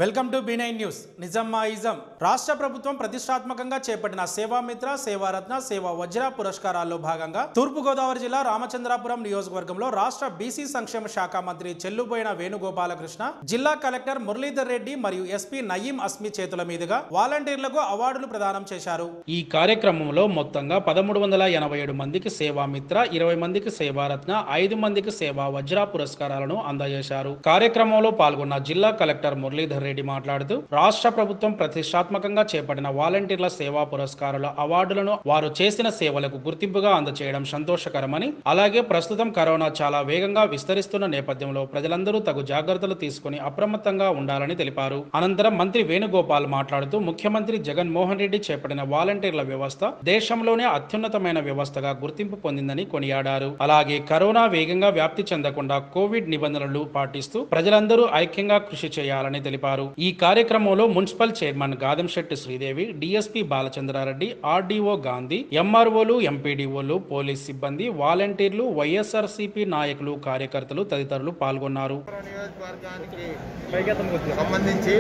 welcome to B nine news నిజామాయిజం రాష్ట్ర ప్రభుత్వం ప్రతిష్టాత్మకంగా చేపట్టిన సేవామిత్ర సేవారత్న సేవా వజ్ర పురస్కారాల్లో భాగంగా తూర్పుగోదావరి జిల్లా రామచంద్రాపురం నియోజకవర్గంలో రాష్ట్ర బీసీ సంక్షేమ శాఖ మంత్రి చెల్లుబోయిన వేణుగోపాలకృష్ణ జిల్లా కలెక్టర్ మురళీధర్ రెడ్డి మరియు ఎస్పీ నయీం అస్మి చేతుల మీదుగా వాలంటీర్లకు అవార్డులు ప్రదానం చేశారు ఈ కార్యక్రమంలో మొత్తంగా పదమూడు వందల ఎనభై ఏడు మందికి సేవామిత్ర ఇరవై మందికి సేవారత్న ఐదు మందికి సేవా వజ్ర పురస్కారాలను అందజేశారు కార్యక్రమంలో పాల్గొన్న జిల్లా కలెక్టర్ మురళీధర్ రెడ్డి మాట్లాడుతూ రాష్ట్ర ప్రభుత్వం ప్రతిష్టాత్మకంగా చేపట్టిన వాలంటీర్ల సేవా పురస్కారాల అవార్డులను వారు చేసిన సేవలకు గుర్తింపుగా అందజేయడం సంతోషకరమని అలాగే ప్రస్తుతం కరోనా చాలా వేగంగా విస్తరిస్తున్న నేపథ్యంలో ప్రజలందరూ తగు జాగ్రత్తలు తీసుకుని అప్రమత్తంగా ఉండాలని తెలిపారు అనంతరం మంత్రి వేణుగోపాల్ మాట్లాడుతూ ముఖ్యమంత్రి జగన్మోహన్ రెడ్డి చేపట్టిన వాలంటీర్ల వ్యవస్థ దేశంలోనే అత్యున్నతమైన వ్యవస్థగా గుర్తింపు పొందిందని కొనియాడారు అలాగే కరోనా వేగంగా వ్యాప్తి చెందకుండా కోవిడ్ నిబంధనలు పాటిస్తూ ప్రజలందరూ ఐక్యంగా కృషి చేయాలని తెలిపారు ఈ కార్యక్రమంలో municipal chairman Gadamsetti Sridevi DSP Balachandrareddy RDO Gandhi ఎంఆర్ఓలు ఎంపీడీఓలు పోలీస్ సిబ్బంది వాలంటీర్లు వైఎస్ఆర్సీపీ నాయకులు కార్యకర్తలు తదితరులు పాల్గొన్నారు నియోజకవర్గానికి సంబంధించి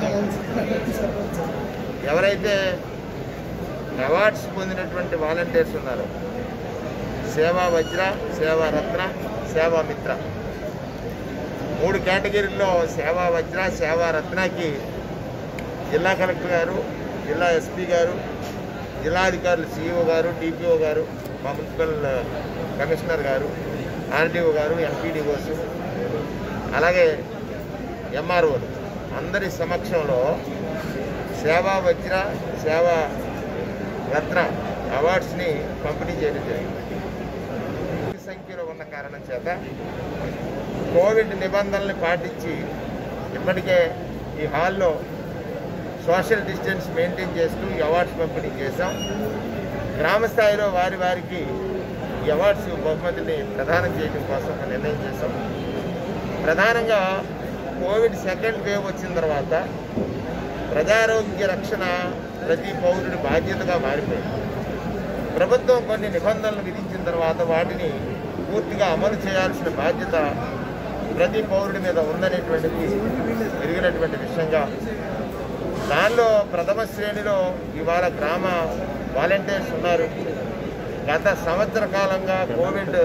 ఎవరైతే అవార్డ్స్ పొందినటువంటి వాలంటీర్స్ ఉన్నారో సేవా వజ్ర సేవా రత్న సేవా మిత్ర మూడు కేటగిరీల్లో సేవా వజ్ర సేవా రత్నకి జిల్లా కలెక్టర్ గారు జిల్లా ఎస్పీ గారు జిల్లాధికారులు సిఇఓ గారు డిపిఓ గారు మా మున్సిపల్ కమిషనర్ గారు ఆర్డీఓ గారు ఎంపీడీఓస్ అలాగే ఎంఆర్ఓలు అందరి సమక్షంలో సేవా వజ్ర సేవా రత్న అవార్డ్స్ని పంపిణీ చేయడం జరిగింది ఈ సంఖ్యలో ఉన్న కారణం చేత కోవిడ్ నిబంధనల్ని పాటించి ఇప్పటికే ఈ హాల్లో సోషల్ డిస్టెన్స్ మెయింటైన్ చేస్తూ ఈ అవార్డ్స్ పంపిణీ చేశాం గ్రామ స్థాయిలో వారి వారికి ఈ అవార్డ్స్ బహుమతిని ప్రదానం చేయడం కోసం ఒక నిర్ణయం చేశాం ప్రధానంగా కోవిడ్ సెకండ్ వేవ్ వచ్చిన తర్వాత ప్రజారోగ్య రక్షణ ప్రతి పౌరుడి బాధ్యతగా మారిపోయింది ప్రభుత్వం కొన్ని నిబంధనలు విధించిన తర్వాత వాటిని పూర్తిగా అమలు చేయాల్సిన బాధ్యత ప్రతి పౌరుడి మీద ఉందనేటువంటిది ఎరిగినటువంటి విషయంగా దానిలో ప్రథమ శ్రేణిలో ఇవాళ గ్రామ వాలంటీర్స్ ఉన్నారు గత సంవత్సర కాలంగా కోవిడ్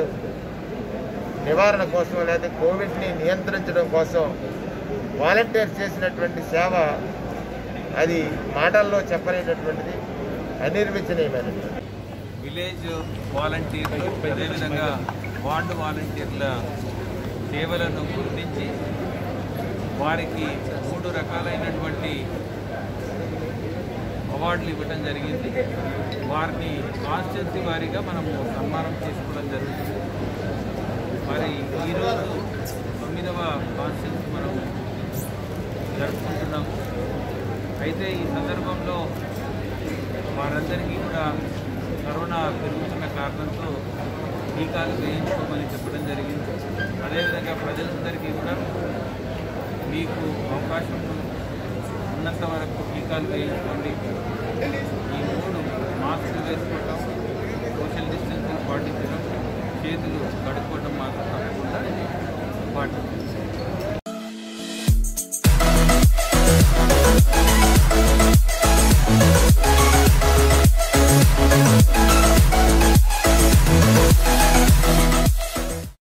నివారణ కోసం లేదా కోవిడ్ని నియంత్రించడం కోసం వాలంటీర్స్ చేసినటువంటి సేవ అది మాటల్లో చెప్పలేనటువంటిది అనిర్వచనీయమైనది విలేజ్ వాలంటీర్లు అదేవిధంగా వార్డు వాలంటీర్ల సేవలను గుర్తించి వారికి మూడు రకాలైనటువంటి అవార్డులు ఇవ్వడం జరిగింది వారిని కాన్స్టిట్యున్సీ వారీగా మనము సన్మానం చేసుకోవడం జరుగుతుంది మరి ఈరోజు తొమ్మిదవ కాన్స్టిట్యున్సీ మనం జరుపుకుంటున్నాము అయితే ఈ సందర్భంలో వారందరికీ కూడా కరోనా పెరుగుతున్న కారణంతో టీకాలు వేయించుకోమని చెప్పడం జరిగింది అదేవిధంగా ప్రజలందరికీ కూడా మీకు అవకాశం ఉన్నంత వరకు టీకాలు వేయించుకోండి ఈ మూడు మాస్కులు వేసుకోవటం సోషల్ డిస్టెన్సింగ్ పాటించడం చేతులు కడుక్కోవడం మాత్రం తప్ప